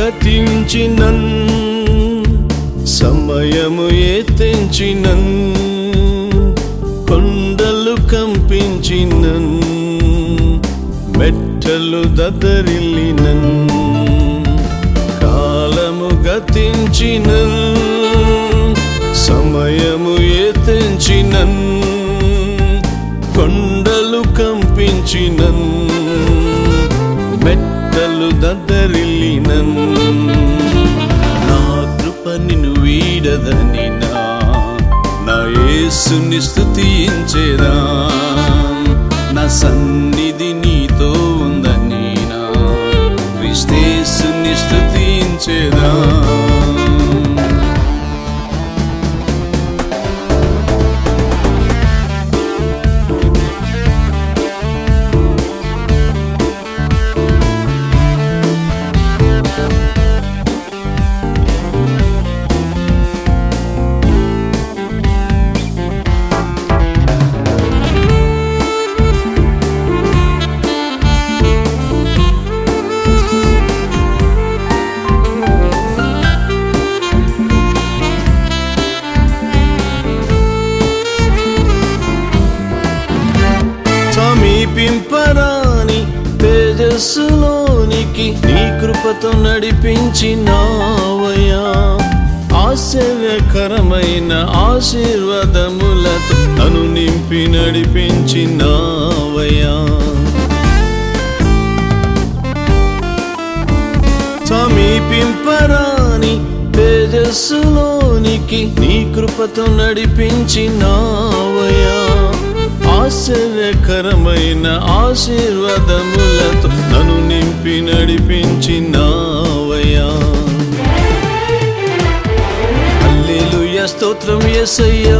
గతించినన్ సమయము ఏ తెంచినన్ కొండలు కంపించినన్ మెట్టలు దదరిల్లినన్ కాలము గతించినన్ సమయము ఏ తెంచినన్ కొండలు కంపించినన్ మెట్టలు దద్దరిల్లినన్ నా కృప నిన్ను వీడదని నా నా యేసుని స్తుతించేదా నా సన్నిధి నీతో ఉందని నా క్రిస్తేసుని స్తుతించేదా సమీపింపరాని తేజస్సులోనికి నీ కృపతో నడిపించినావయ్యా ఆశ్చర్యకరమైన ఆశీర్వాదములతో నన్ను నింపి నడిపించినావయ్యా సమీపింపరాని తేజస్సులోనికి నీ కృపతో నడిపించినావయ్యా ఆశ్చర్యకరమైన ఆశీర్వాదములతో నన్ను నింపి నడిపించినావయ్యా హల్లెలూయ స్తోత్రం యేసయ్యా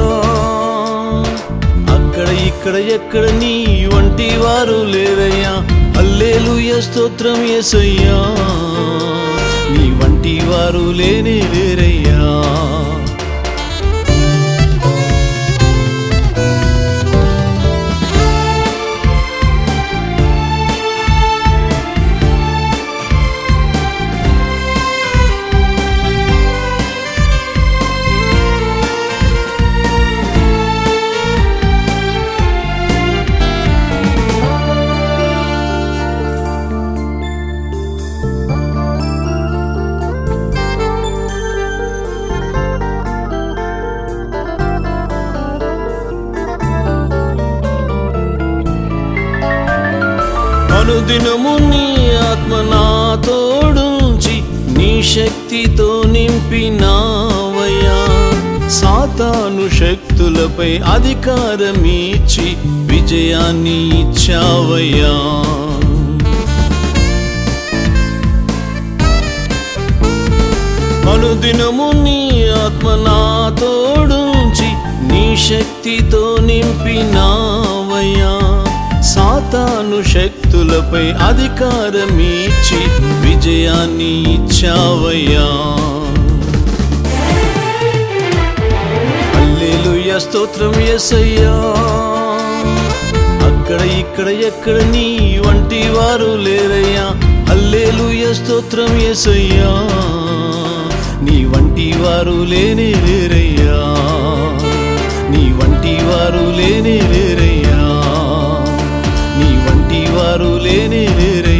అక్కడ ఇక్కడ ఎక్కడ నీ వంటి వారు లేరయ్యా హల్లెలూయ స్తోత్రం యేసయ్యా నీ వంటి వారు లేనే లేరయ్యా అనుదినము నీ ఆత్మ నా తోడుంచి నీ శక్తితో నింపినావయ్యా సాతాను శక్తులపై అధికారమిచ్చి విజయాన్ని ఇచ్చావయ్యా అనుదినము నీ ఆత్మ నా తోడుంచి నీ శక్తితో నింపినావయ్యా సాతాను శక్తులపై అధికారమిచ్చి విజయాన్ని ఇచ్చావయ్యా హల్లెలూయ స్తోత్రం యేసయ్యా అక్కడ ఇక్కడ ఎక్కడ నీ వంటి వారు లేరయ్యా హల్లెలూయ స్తోత్రం యేసయ్యా నీ వంటి వారు లేనే లేరయ్యా నీ వంటి వారు లేనే లేరయ్యా నీ వంటి వారు లేనే లేరయ్యా